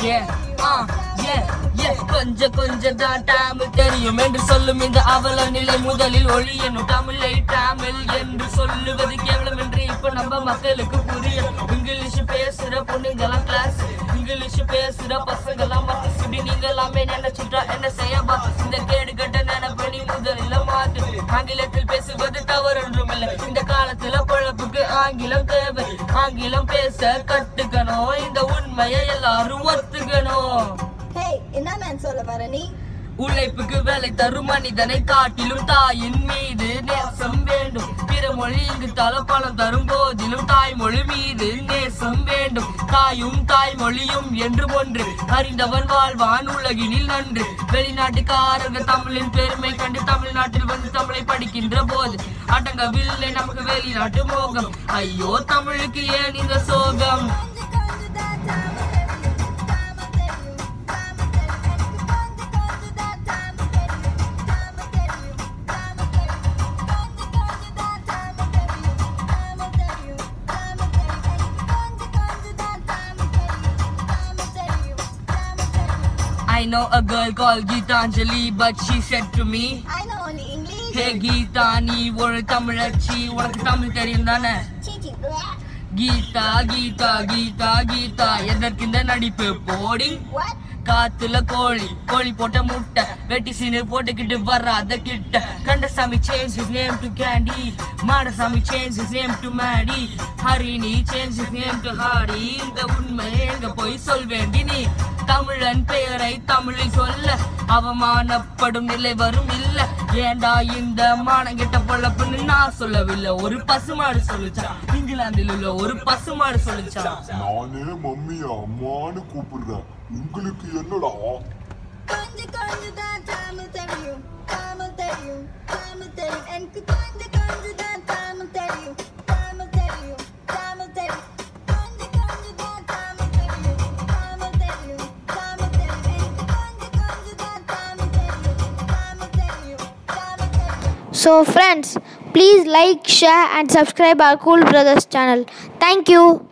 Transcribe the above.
ஏ ஆ ஏ ஏ கொஞ்ச கொஞ்சம் தான் தமிழ் தெரியும் என்று சொல்லும் இந்த அவல நிலை முதலில் ஒழியணும் தமிழை தமிழ் என்று சொல்லுவது கேவலம் என்று இப்ப நம்ம மக்களுக்கு புரியும் இங்கிலீஷ் பேசுற பொண்ணுங்கெல்லாம் கிளாஸ் இங்கிலீஷ் பேசுற பசங்கெல்லாம் மத்த சுடி நீங்க எல்லாமே நினைச்சுட்டா என்ன செய்யப்பா இந்த கேடு கட்ட நினைப்பணி முதலில் மாத்து ஆங்கிலத்தில் பேசுவது தவறு ஒன்றும் இல்லை இந்த காலத்துல பொழப்புக்கு ஆங்கிலம் தேவை ஆங்கிலம் பேச கத்துக்கணும் இந்த உண்மையை எல்லாரும் ஒத்துக்கணும் ஹேய் என்ன மேன் சொல்ல வர நீ உழைப்புக்கு வேலை தரும் மனிதனை காட்டிலும் தாயின் மீது நேசம் வேண்டும் பிற மொழி இங்கு தலப்பணம் தரும் போதிலும் தாய்மொழி மீது நேசம் வேண்டும் தாயும் தாய்மொழியும் என்று ஒன்று அறிந்தவன் வாழ்வான் உலகினில் நன்று வெளிநாட்டுக்காரர்கள் தமிழின் பெருமை கண்டு தமிழ்நாட்டில் வந்து தமிழை படிக்கின்ற போது அடங்கவில்லை நமக்கு வெளிநாட்டு மோகம் ஐயோ தமிழுக்கு ஏன் இந்த சோகம் I know a girl called Geetanjali, but she said to me, I know only English. Hey Geetha நீ ஒரு தமிழச்சி உனக்கு தமிழ் தெரியும் தானே சீ, சீ. கீதா கீதா கீதா கீதா எதற்கு இந்த நடிப்பு போடி What? காத்துல கோழி கோழி போட்ட முட்டை வெட்டி சீனு போட்டுக்கிட்டு வராத கிட்ட Kandasamy change his name to candy Madasamy change his name to Maddy Harini change his name to Harry இந்த உண்மை எங்க போய் சொல்வேண்டி நீ தமிழன் பெயரை தமிழில் சொல்ல அவமானப்படும் நிலை வரும் இல்ல ஏண்டா இந்த மானங்கிட்ட பொழப்புன்னு நான் சொல்லவில்லை ஒரு பசுமாடு சொல்லுச்சா இங்கிலாந்தில் உள்ள ஒரு பசுமாடு சொல்லுச்சா நானே மம்மிய அம்மான்னு கூப்பிடுறேன் உங்களுக்கு என்னடா கொஞ்சம் கொஞ்சம் தான் தமிழ் தெரியும் தமிழ் தெரியும் தமிழ் தெரியும் எனக்கு கொஞ்சம் கொஞ்சம் தான் தமிழ் தெரியும் தமிழ் தெரியும் தமிழ் தெரியும் கொஞ்சம் கொஞ்சம் தான் தமிழ் தெரியும் தமிழ் தெரியும் தமிழ் தெரியும் எனக்கு கொஞ்சம் கொஞ்சம் தான் தமிழ் தெரியும் தமிழ் தெரியும் தமிழ் தெரியும் So friends, please like, share and subscribe our Cool Brothers channel. Thank you.